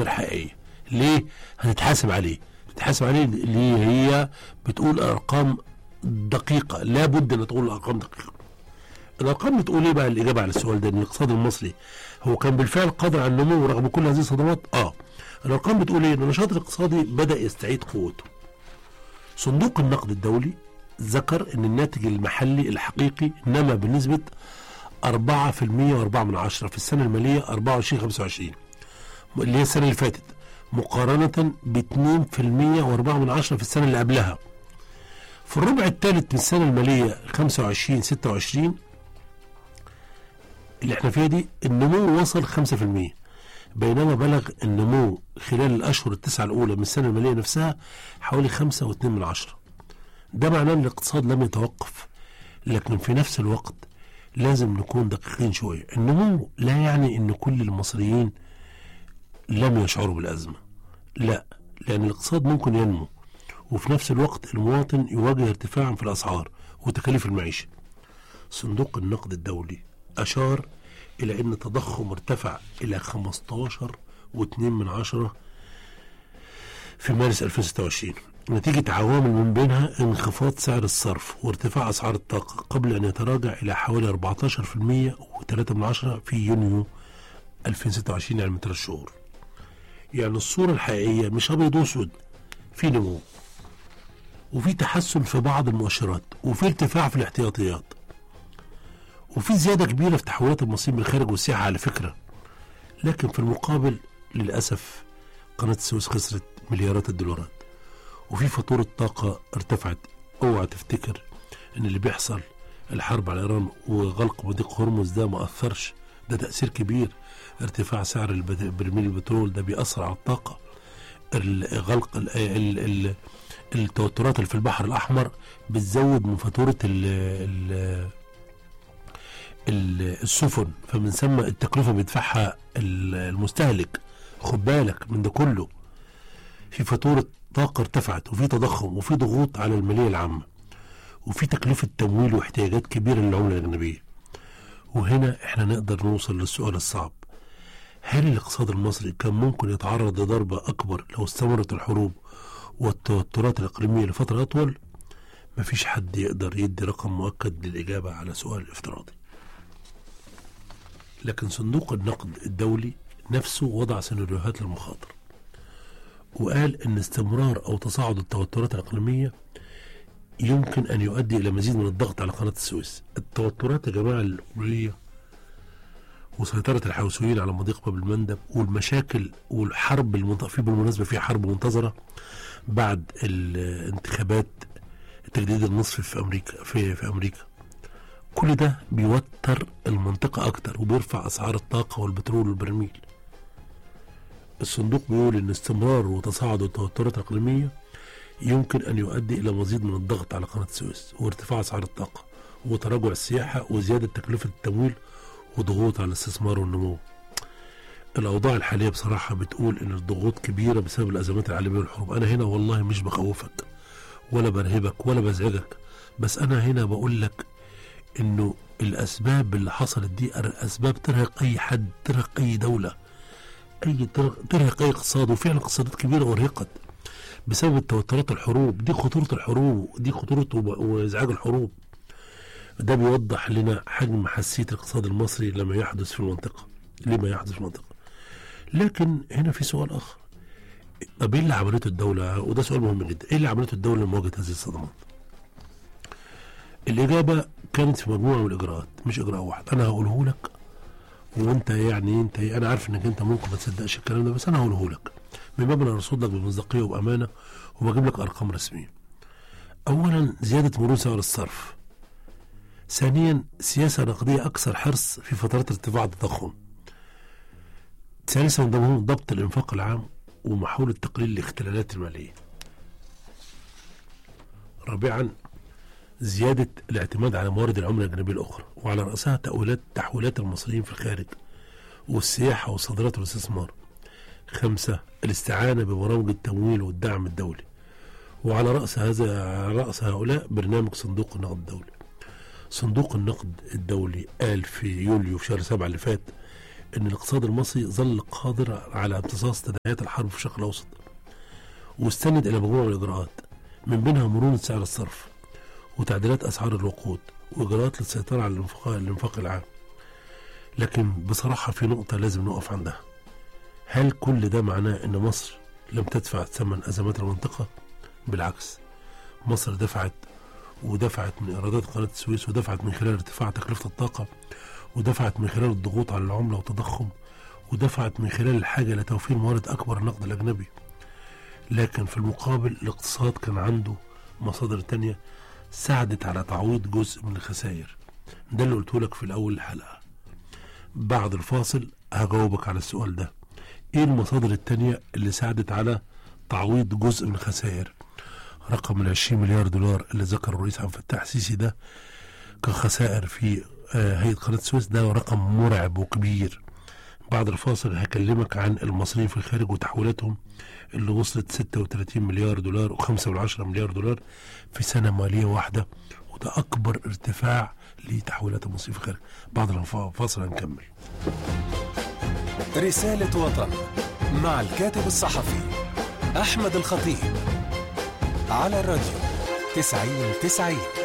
غير حقيقيه ليه هتتحاسب عليه تتحاسب عليه اللي هي بتقول ارقام دقيقه لابد ان تقول ارقام دقيقه الارقام بتقول ايه بقى الاجابه على السؤال ده ان الاقتصاد المصري هو كان بالفعل قادر على النمو رغم كل هذه الصدمات اه الارقام بتقول ايه ان النشاط الاقتصادي بدا يستعيد قوته صندوق النقد الدولي ذكر ان الناتج المحلي الحقيقي نما بنسبه 4% و4 من عشرة في السنه الماليه 24 25 اللي هي السنه اللي فاتت مقارنه ب 2% و4 من عشرة في السنه اللي قبلها في الربع الثالث من السنه الماليه 25 26 اللي احنا فيها دي النمو وصل 5% بينما بلغ النمو خلال الاشهر التسعه الاولى من السنه الماليه نفسها حوالي 5.2 من عشرة ده معناه ان الاقتصاد لم يتوقف لكن في نفس الوقت لازم نكون دقيقين شويه النمو لا يعني ان كل المصريين لم يشعروا بالازمه لا لان الاقتصاد ممكن ينمو وفي نفس الوقت المواطن يواجه ارتفاعا في الاسعار وتكاليف المعيشه صندوق النقد الدولي اشار الى ان التضخم ارتفع الى 15 و2 من عشرة في مارس 2026 نتيجة عوامل من بينها انخفاض سعر الصرف وارتفاع أسعار الطاقة قبل أن يتراجع إلى حوالي 14% و3 من عشرة في يونيو 2026 يعني من ثلاث شهور يعني الصورة الحقيقية مش أبيض وأسود في نمو وفي تحسن في بعض المؤشرات وفي ارتفاع في الاحتياطيات وفي زيادة كبيرة في تحويلات المصريين من الخارج والسياحة على فكرة لكن في المقابل للأسف قناة السويس خسرت مليارات الدولارات وفي فاتورة طاقة ارتفعت اوعى تفتكر ان اللي بيحصل الحرب على ايران وغلق مضيق هرمز ده ما اثرش ده تأثير كبير ارتفاع سعر البت- برميل البترول ده بيأثر على الطاقة ال- غلق ال ال ال التوترات اللي في البحر الأحمر بتزود من فاتورة ال ال ال- السفن فمن ثم التكلفة بيدفعها ال- المستهلك خد بالك من ده كله في فاتورة طاقة ارتفعت وفي تضخم وفي ضغوط على المالية العامة وفي تكلفة تمويل واحتياجات كبيرة للعملة الأجنبية وهنا احنا نقدر نوصل للسؤال الصعب هل الاقتصاد المصري كان ممكن يتعرض لضربة أكبر لو استمرت الحروب والتوترات الإقليمية لفترة أطول؟ مفيش حد يقدر يدي رقم مؤكد للإجابة على سؤال افتراضي لكن صندوق النقد الدولي نفسه وضع سيناريوهات للمخاطر وقال ان استمرار او تصاعد التوترات الاقليميه يمكن ان يؤدي الى مزيد من الضغط على قناه السويس. التوترات يا جماعه الاقليميه وسيطره الحوثيين على مضيق باب المندب والمشاكل والحرب المنط... في بالمناسبه في حرب منتظره بعد الانتخابات التجديد النصفي في امريكا في في امريكا. كل ده بيوتر المنطقه اكتر وبيرفع اسعار الطاقه والبترول والبرميل. الصندوق بيقول ان استمرار وتصاعد التوترات الاقليميه يمكن ان يؤدي الى مزيد من الضغط على قناه السويس وارتفاع اسعار الطاقه وتراجع السياحه وزياده تكلفه التمويل وضغوط على الاستثمار والنمو. الاوضاع الحاليه بصراحه بتقول ان الضغوط كبيره بسبب الازمات العالميه والحروب، انا هنا والله مش بخوفك ولا برهبك ولا بزعجك بس انا هنا بقول لك انه الاسباب اللي حصلت دي اسباب ترهق اي حد ترهق اي دوله اي ترهق ترهق اي اقتصاد وفعلا اقتصادات كبيره ارهقت بسبب التوترات الحروب دي خطوره الحروب دي خطوره وب- وازعاج الحروب ده بيوضح لنا حجم حساسيه الاقتصاد المصري لما يحدث في المنطقه لما يحدث في المنطقه لكن هنا في سؤال اخر طب ايه اللي عملته الدوله وده سؤال مهم جدا ايه اللي عملته الدوله لمواجهه هذه الصدمات الاجابه كانت في مجموعه من الاجراءات مش اجراء واحد انا هقوله لك وانت يعني انت انا عارف انك انت ممكن ما تصدقش الكلام ده بس انا هقوله لك من باب ان ارصد لك بمصداقيه وبامانه وبجيب لك ارقام رسميه. اولا زياده مرور سعر الصرف. ثانيا سياسه نقديه اكثر حرص في فترات ارتفاع التضخم. ثالثا ضمن ضبط الانفاق العام ومحاوله تقليل الاختلالات الماليه. رابعا زيادة الاعتماد على موارد العملة الأجنبية الأخرى وعلى رأسها تأويلات تحويلات المصريين في الخارج والسياحة والصادرات والاستثمار خمسة الاستعانة ببرامج التمويل والدعم الدولي وعلى رأس هذا على رأس هؤلاء برنامج صندوق النقد الدولي صندوق النقد الدولي قال في يوليو في شهر سبعة اللي فات ان الاقتصاد المصري ظل قادر على امتصاص تداعيات الحرب في الشرق الاوسط واستند الى مجموعه من الاجراءات من بينها مرونه سعر الصرف وتعديلات اسعار الوقود واجراءات للسيطره على الانفاق الانفاق العام لكن بصراحه في نقطه لازم نقف عندها هل كل ده معناه ان مصر لم تدفع ثمن ازمات المنطقه بالعكس مصر دفعت ودفعت من ايرادات قناه السويس ودفعت من خلال ارتفاع تكلفه الطاقه ودفعت من خلال الضغوط على العمله والتضخم ودفعت من خلال الحاجه لتوفير موارد اكبر النقد الاجنبي لكن في المقابل الاقتصاد كان عنده مصادر تانية ساعدت على تعويض جزء من الخسائر ده اللي قلته لك في الأول الحلقة بعد الفاصل هجاوبك على السؤال ده ايه المصادر التانية اللي ساعدت على تعويض جزء من الخسائر رقم ال 20 مليار دولار اللي ذكر الرئيس عبد الفتاح السيسي ده كخسائر في آه، هيئة قناة السويس ده رقم مرعب وكبير بعد الفاصل هكلمك عن المصريين في الخارج وتحويلاتهم اللي وصلت 36 مليار دولار و5 مليار دولار في سنة مالية واحدة وده أكبر ارتفاع لتحويلات المصريين في الخارج بعد الفاصل هنكمل رسالة وطن مع الكاتب الصحفي أحمد الخطيب على الراديو تسعين تسعين